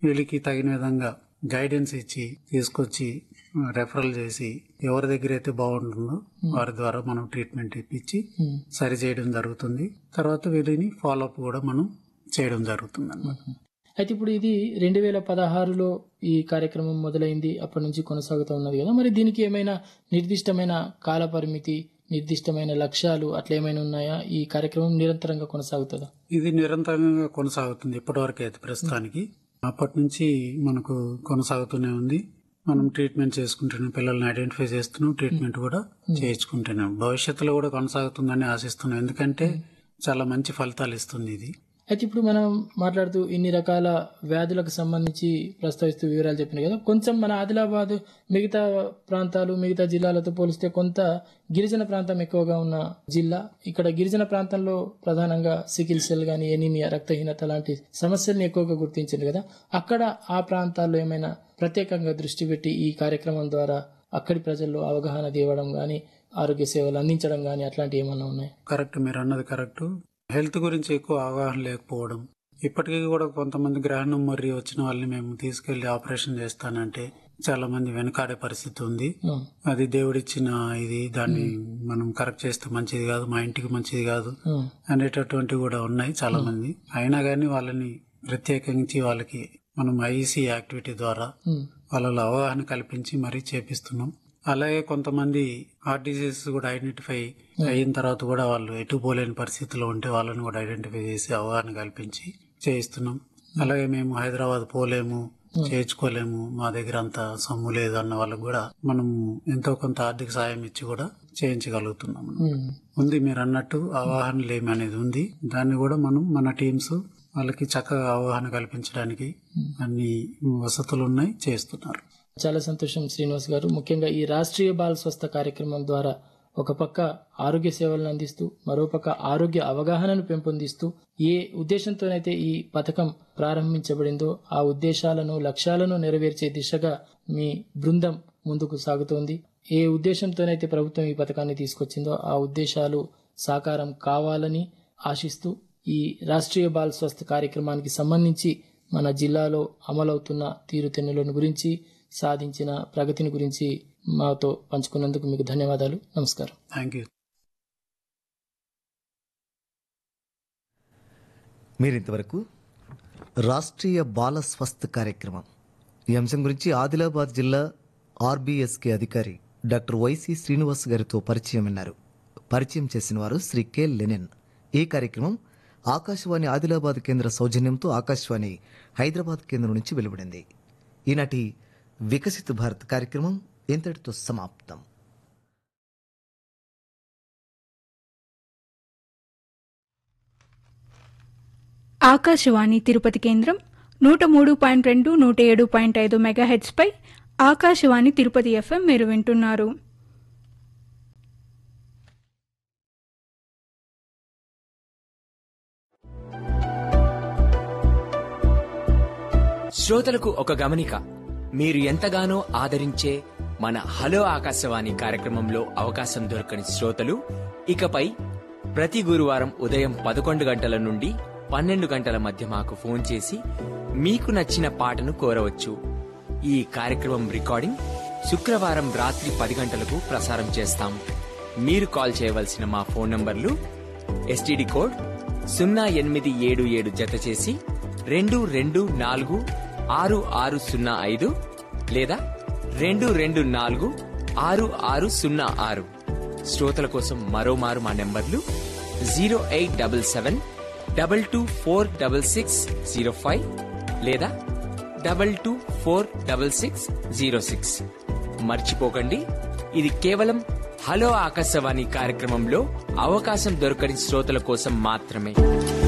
వీళ్ళకి తగిన విధంగా గైడెన్స్ ఇచ్చి తీసుకొచ్చి రెఫరల్ చేసి ఎవరి దగ్గర అయితే బాగుంటుందో వారి ద్వారా మనం ట్రీట్మెంట్ ఇప్పించి సరి చేయడం జరుగుతుంది తర్వాత వీళ్ళని ఫాలోఅప్ కూడా మనం చేయడం జరుగుతుంది అన్నమాట అయితే ఇప్పుడు ఇది రెండు వేల పదహారులో ఈ కార్యక్రమం మొదలైంది అప్పటి నుంచి కొనసాగుతూ ఉన్నది కదా మరి దీనికి ఏమైనా నిర్దిష్టమైన కాల పరిమితి నిర్దిష్టమైన లక్ష్యాలు అట్లా ఏమైనా ఉన్నాయా ఈ కార్యక్రమం నిరంతరంగా కొనసాగుతుందా ఇది నిరంతరంగా కొనసాగుతుంది ఇప్పటివరకు అయితే ప్రస్తుతానికి అప్పటి నుంచి మనకు కొనసాగుతూనే ఉంది మనం ట్రీట్మెంట్ చేసుకుంటున్నాం పిల్లల్ని ఐడెంటిఫై చేస్తున్నాం ట్రీట్మెంట్ కూడా చేయించుకుంటున్నాం భవిష్యత్తులో కూడా కొనసాగుతుందని ఆశిస్తున్నాం ఎందుకంటే చాలా మంచి ఫలితాలు ఇస్తుంది ఇది అయితే ఇప్పుడు మనం మాట్లాడుతూ ఇన్ని రకాల వ్యాధులకు సంబంధించి ప్రస్తావిస్తూ వివరాలు చెప్పినాయి కదా కొంచెం మన ఆదిలాబాద్ మిగతా ప్రాంతాలు మిగతా జిల్లాలతో పోలిస్తే కొంత గిరిజన ప్రాంతం ఎక్కువగా ఉన్న జిల్లా ఇక్కడ గిరిజన ప్రాంతంలో ప్రధానంగా సికిల్ సెల్ గాని ఎనీమియా రక్తహీనత లాంటి సమస్యల్ని ఎక్కువగా గుర్తించింది కదా అక్కడ ఆ ప్రాంతాల్లో ఏమైనా ప్రత్యేకంగా దృష్టి పెట్టి ఈ కార్యక్రమం ద్వారా అక్కడి ప్రజల్లో అవగాహన తేవడం గాని ఆరోగ్య సేవలు అందించడం గాని అట్లాంటివి ఏమన్నా ఉన్నాయి కరెక్ట్ మీరు అన్నది కరెక్ట్ హెల్త్ గురించి ఎక్కువ అవగాహన లేకపోవడం ఇప్పటికీ కూడా కొంతమంది గ్రహణం మరి వచ్చిన వాళ్ళని మేము తీసుకెళ్లి ఆపరేషన్ చేస్తానంటే చాలా మంది వెనకాడే పరిస్థితి ఉంది ఉం. అది దేవుడిచ్చిన ఇది దాన్ని మనం కరెక్ట్ చేస్తే మంచిది కాదు మా ఇంటికి మంచిది కాదు ఉం. అనేటటువంటివి కూడా ఉన్నాయి చాలా మంది అయినా కానీ వాళ్ళని ప్రత్యేకించి వాళ్ళకి మనం ఐఈసీ యాక్టివిటీ ద్వారా ఉం. వాళ్ళలో అవగాహన కల్పించి మరీ చేపిస్తున్నాం అలాగే కొంతమంది హార్ట్ డిసీజ్ కూడా ఐడెంటిఫై అయిన తర్వాత కూడా వాళ్ళు ఎటు పోలేని పరిస్థితిలో ఉంటే వాళ్ళని కూడా ఐడెంటిఫై చేసి అవగాహన కల్పించి చేయిస్తున్నాం అలాగే మేము హైదరాబాద్ పోలేము చేయించుకోలేము మా దగ్గర అంత సొమ్ము లేదు అన్న వాళ్ళకు కూడా మనం ఎంతో కొంత ఆర్థిక సాయం ఇచ్చి కూడా చేయించగలుగుతున్నాం ఉం. ఉంది మీరు అన్నట్టు అవగాహన లేమి అనేది ఉంది దాన్ని కూడా మనం మన టీమ్స్ వాళ్ళకి చక్కగా అవగాహన కల్పించడానికి అన్ని వసతులు ఉన్నాయి చేస్తున్నారు చాలా సంతోషం శ్రీనివాస్ గారు ముఖ్యంగా ఈ రాష్ట్రీయ బాల స్వస్థ కార్యక్రమం ద్వారా ఒక పక్క ఆరోగ్య సేవలను అందిస్తూ మరోపక్క ఆరోగ్య అవగాహనను పెంపొందిస్తూ ఏ ఉద్దేశంతోనైతే ఈ పథకం ప్రారంభించబడిందో ఆ ఉద్దేశాలను లక్ష్యాలను నెరవేర్చే దిశగా మీ బృందం ముందుకు సాగుతోంది ఏ ఉద్దేశంతోనైతే ప్రభుత్వం ఈ పథకాన్ని తీసుకొచ్చిందో ఆ ఉద్దేశాలు సాకారం కావాలని ఆశిస్తూ ఈ రాష్ట్రీయ బాల్ స్వస్థ కార్యక్రమానికి సంబంధించి మన జిల్లాలో అమలవుతున్న తీరుతెన్నులను గురించి సాధించిన ప్రగతిని గురించి మాతో పంచుకున్నందుకు మీకు ధన్యవాదాలు నమస్కారం థ్యాంక్ యూ మీరింతవరకు రాష్ట్రీయ బాల స్వస్థ్ కార్యక్రమం ఈ అంశం గురించి ఆదిలాబాద్ జిల్లా ఆర్బీఎస్కే అధికారి డాక్టర్ వైసి శ్రీనివాస్ గారితో పరిచయం విన్నారు పరిచయం చేసిన వారు శ్రీ కె లెనిన్ ఈ కార్యక్రమం ఆకాశవాణి ఆదిలాబాద్ కేంద్ర సౌజన్యంతో ఆకాశవాణి హైదరాబాద్ కేంద్రం నుంచి వెలువడింది ఈనాటి వికసిత భారత్ కార్యక్రమం ఇంతటితో సమాప్తం ఆకాశవాణి తిరుపతి కేంద్రం నూట మూడు పాయింట్ రెండు నూట ఏడు పాయింట్ ఐదు మెగాహెడ్స్పై ఆకాశవాణి తిరుపతి ఎఫ్ఎం మీరు వింటున్నారు శ్రోతలకు ఒక గమనిక మీరు ఎంతగానో ఆదరించే మన హలో ఆకాశవాణి కార్యక్రమంలో అవకాశం దొరకని శ్రోతలు ఇకపై ప్రతి గురువారం ఉదయం పదకొండు గంటల నుండి పన్నెండు గంటల మధ్య మాకు ఫోన్ చేసి మీకు నచ్చిన పాటను కోరవచ్చు ఈ కార్యక్రమం రికార్డింగ్ శుక్రవారం రాత్రి పది గంటలకు ప్రసారం చేస్తాం మీరు కాల్ చేయవలసిన మా ఫోన్ నంబర్లు ఎస్టీడీ కోడ్ సున్నా ఎనిమిది ఏడు ఏడు జత చేసి రెండు రెండు నాలుగు ఆరు ఆరు సున్నా ఐదు లేదా రెండు రెండు నాలుగు ఆరు ఆరు సున్నా ఆరు శ్రోతల కోసం మరోమారు మా నెంబర్లు zero eight double seven double two four double six zero five లేదా double two four double six zero six మర్చిపోకండి ఇది కేవలం హలో ఆకాశవాణి కార్యక్రమంలో అవకాశం దొరకని శ్రోతల కోసం మాత్రమే